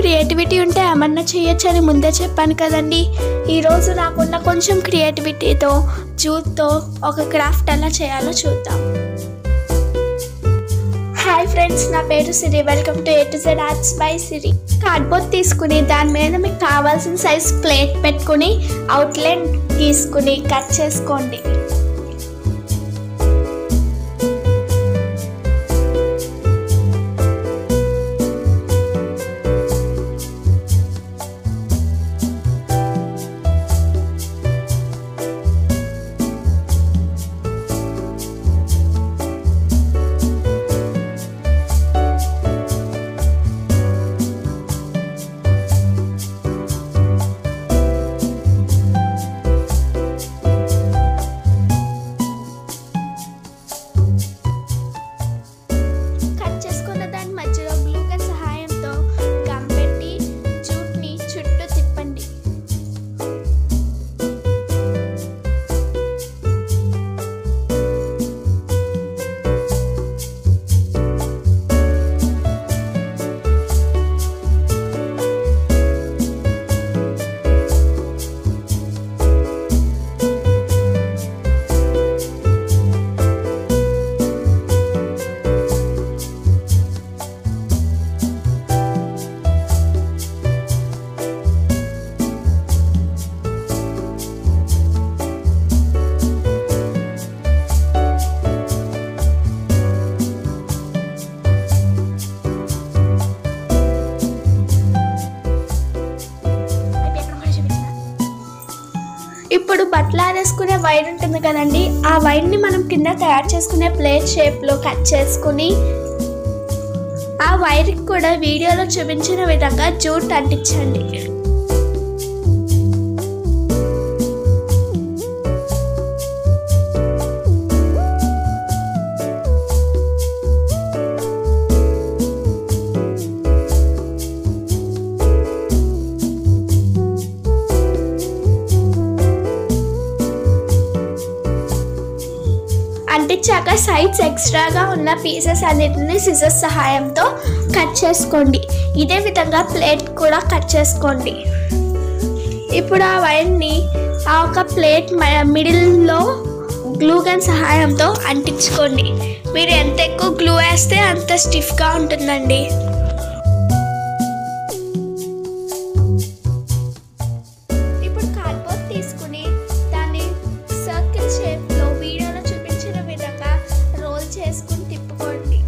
creativity ఉంటే ఏమన్నా చేయొచ్చు అని ముందే చెప్పాను కదండి ఈరోజు నాకున్న కొంచెం క్రియేటివిటీతో జూట్తో ఒక క్రాఫ్ట్ ఎలా చేయాలో చూద్దాం హాయ్ ఫ్రెండ్స్ నా పేరు Siri welcome to A to Z arts by Siri cardboard తీసుకుని దాని మీద మీకు కావాల్సిన సైజ్ ప్లేట్ పెట్టుకుని అవుట్లైన్ తీసుకుని కట్ చేసుకోండి కట్ చేసుకున్న దాని మధ్యలో గ్లూ గన్ సహాయంతో గమ్ పెట్టి జూట్ని చుట్టూ తిప్పండి ఇప్పుడు బట్టలు ఆరేసుకునే వైర్ ఉంటుంది కదండి ఆ వైర్ని మనం కింద తయారు చేసుకునే ప్లేట్ షేప్లో కట్ చేసుకుని ఆ వైర్కి కూడా వీడియోలో చూపించిన విధంగా జూట్ అంటించండి అంటించాక సైడ్స్ ఎక్స్ట్రాగా ఉన్న పీసెస్ అన్నిటిని సిజర్స్ సహాయంతో కట్ చేసుకోండి ఇదే విధంగా ప్లేట్ కూడా కట్ చేసుకోండి ఇప్పుడు ఆ వైర్ని ఆ ఒక ప్లేట్ మిడిల్లో గ్లూ గన్ సహాయంతో అంటించుకోండి మీరు ఎంత ఎక్కువ గ్లూ వేస్తే అంత స్టిఫ్గా ఉంటుందండి ఇప్పుడు కార్డ్బోర్డ్ తీసుకుని దాన్ని సర్కిల్ షేప్లో వీడియోలో చూపించిన విధంగా రోల్ చేసుకుని తిప్పుకోండి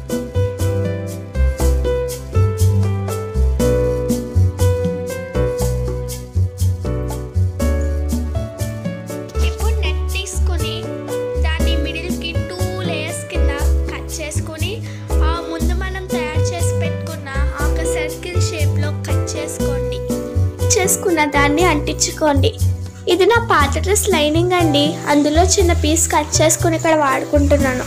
ఇప్పుడు నెట్ తీసుకుని దాన్ని మిడిల్కి టూ లేయర్స్ కింద కట్ చేసుకుని ఆ ముందు మనం తయారు చేసి పెట్టుకున్న ఆ ఒక సర్కిల్ షేప్లో కట్ చేసుకోండి చేసుకున్న దాన్ని అంటించుకోండి ఇది నా పాత డ్రెస్ లైనింగ్ అండి అందులో చిన్న పీస్ కట్ చేసుకుని ఇక్కడ వాడుకుంటున్నాను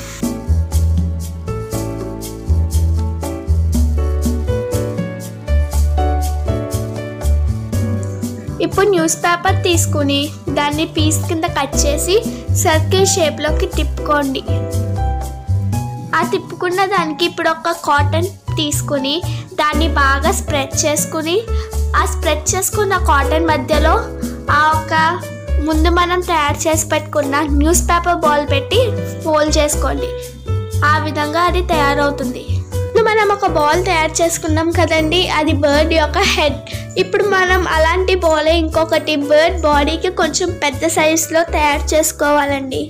ఇప్పుడు న్యూస్ పేపర్ తీసుకుని దాన్ని పీస్ కింద కట్ చేసి సర్కిల్ షేప్లోకి తిప్పుకోండి ఆ తిప్పుకున్న దానికి ఇప్పుడు ఒక కాటన్ తీసుకుని దాన్ని బాగా స్ప్రెడ్ చేసుకుని ఆ స్ప్రెడ్ చేసుకున్న కాటన్ మధ్యలో ఆ ఒక ముందు మనం తయారు చేసి పెట్టుకున్న న్యూస్ పేపర్ బాల్ పెట్టి ఫోల్డ్ చేసుకోండి ఆ విధంగా అది తయారవుతుంది ఇప్పుడు మనం ఒక బాల్ తయారు చేసుకున్నాం కదండి అది బర్డ్ యొక్క హెడ్ ఇప్పుడు మనం అలాంటి బాల్ ఇంకొకటి బర్డ్ బాడీకి కొంచెం పెద్ద సైజులో తయారు చేసుకోవాలండి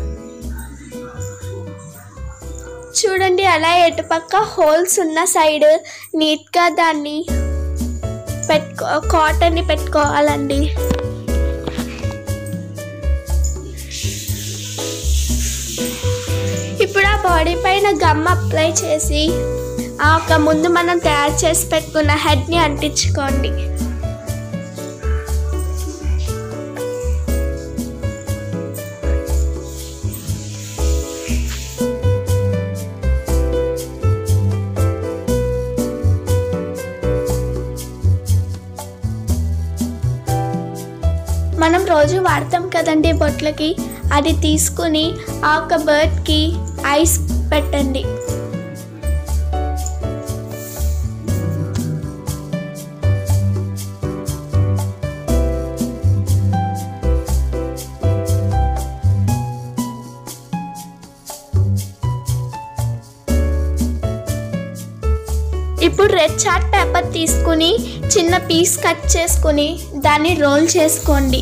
చూడండి అలా ఎటుపక్క హోల్స్ ఉన్న సైడ్ నీట్గా దాన్ని పెట్టుకో కాటన్ని పెట్టుకోవాలండి ఇప్పుడు ఆ బాడీ పైన గమ్ అప్లై చేసి ఆ ఒక ముందు మనం తయారు చేసి పెట్టుకున్న హెడ్ని అంటించుకోండి మనం రోజు వాడతాం కదండి బొట్లకి అది తీసుకుని ఆ ఒక బర్డ్కి ఐస్ పెట్టండి ఇప్పుడు రెడ్ చార్ట్ పేపర్ తీసుకుని చిన్న పీస్ కట్ చేసుకుని దాన్ని రోల్ చేసుకోండి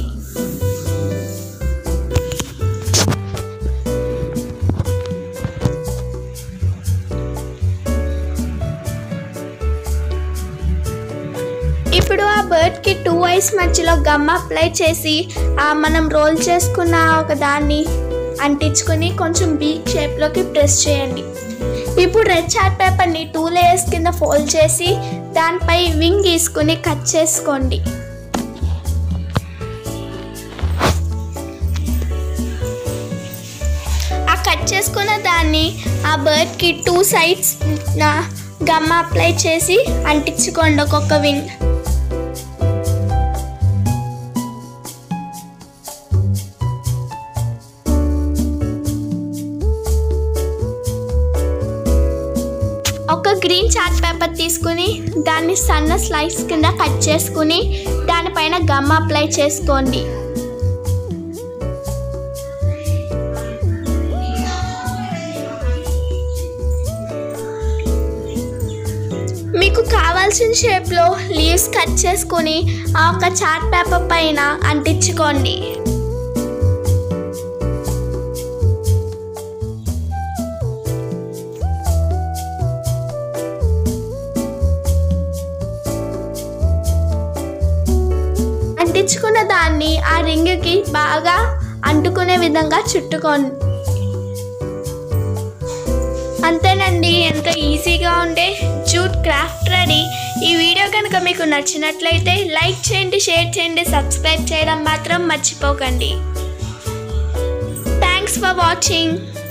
ఇప్పుడు ఆ బర్డ్కి టూ ఐస్ మధ్యలో గమ్ అప్లై చేసి ఆ మనం రోల్ చేసుకున్న ఒక దాన్ని అంటించుకొని కొంచెం బీక్ షేప్లోకి ప్రెస్ చేయండి ఇప్పుడు రెడ్ చార్ట్ పేపర్ని టూ లేయర్స్ కింద ఫోల్డ్ చేసి దానిపై వింగ్ గీసుకుని కట్ చేసుకోండి ఆ కట్ చేసుకున్న దాన్ని ఆ బర్డ్కి టూ సైడ్స్ గమ్ అప్లై చేసి అంటించుకోండి ఒక్కొక్క వింగ్ ఒక గ్రీన్ చార్ట్ పేపర్ తీసుకుని దాన్ని సన్న స్లైస్ కింద కట్ చేసుకుని దానిపైన గమ్ అప్లై చేసుకోండి మీకు కావాల్సిన షేప్లో లీవ్స్ కట్ చేసుకొని ఆ ఒక చార్ట్ పేపర్ పైన అంటించుకోండి అంటించుకున్న దాన్ని ఆ రింగ్కి బాగా అంటుకునే విధంగా చుట్టుకోండి అంతేనండి ఎంతో ఈజీగా ఉండే జూట్ క్రాఫ్ట్ రెడీ ఈ వీడియో కనుక మీకు నచ్చినట్లయితే లైక్ చేయండి షేర్ చేయండి సబ్స్క్రైబ్ చేయడం మాత్రం మర్చిపోకండి థ్యాంక్స్ ఫర్ వాచింగ్